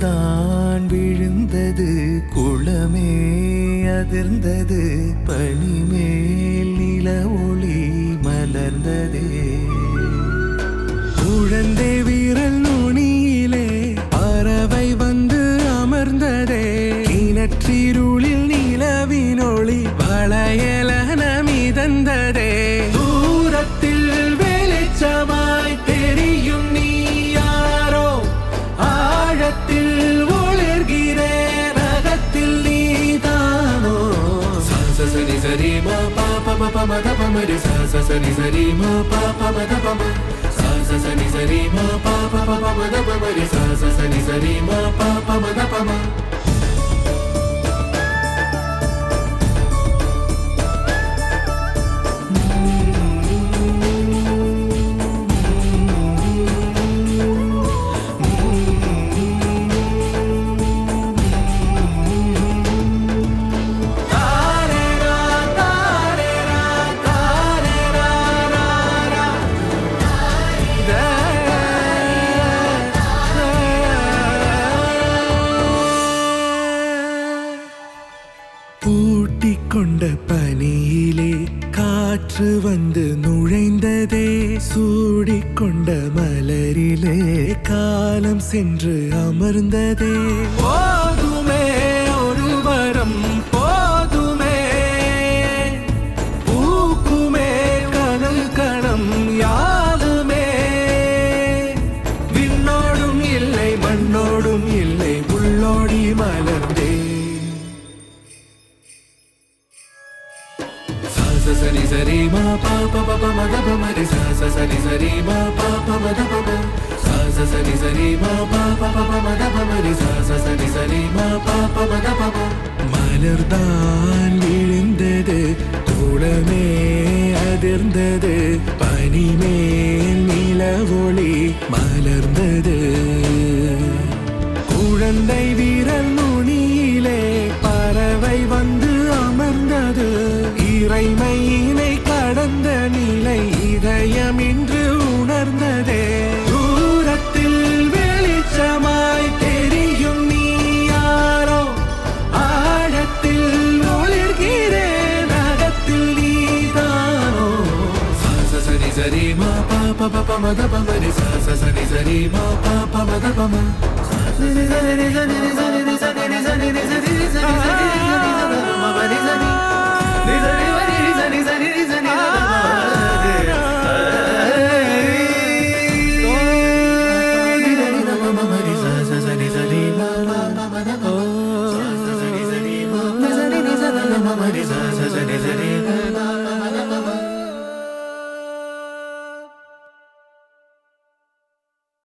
மலர்தான் விழுந்தது குளமே அதிர்ந்தது பனிமேல் நில ஒளி மலர்ந்ததே குழந்தை வீரல் நுனியிலே பறவை வந்து அமர்ந்ததே கிணற்றிருளில் நிலவினொளி வளையலன மிதந்ததே தூரத்தில் வெளிச்சமாய் தெரியும் நீ யாரோ ஆழத்தில் ஒளிர்கிறேன் அகத்தில் நீதானோ சரி சரி மா பாப மப மத பமரி சரி சரி மா பாப மத பம சரி சரி மா பாப மப மத பமரி சரி சரி மா பாப மத பம பூட்டிக் கொண்ட பனியிலே காற்று வந்து நுழைந்ததே சூடிக்கொண்ட மலரிலே காலம் சென்று அமர்ந்ததே போதுமே ஒரு வரம் போதுமே பூக்குமே கனல் கணம் யாருமே விண்ணோடும் இல்லை மண்ணோடும் இல்லை உள்ளோடி மலர்ந்தே sa sa ni sa ri ma pa pa pa pa ma da pa ma ri sa sa sa ni sa ri ma pa pa ma da pa ma sa sa sa ni sa ri ma pa pa pa pa ma da pa ma ri sa sa sa ni sa ri ma pa pa ma da pa ma மலர்தான் விழுந்தது தூளமே அதிர்ந்தது பனிமேல் நில ஒளி மலர்ந்தது குழந்தை வீரல் நுனியிலே பறவை வந்து அமர்ந்தது இறைமையினை கடந்த நிலை இதயம் இன்று உணர்ந்ததே தூரத்தில் வெளிச்சமாய் தெரியும் நீ யாரோ ஆழத்தில் ஒளிர்கிறேன் அகத்தில் நீதானோ சரி சரி மா பா பா பா பா மத ப மரி ச ச சரி சரி மா பா பா மத ப ம சரி சரி சரி சரி சரி சரி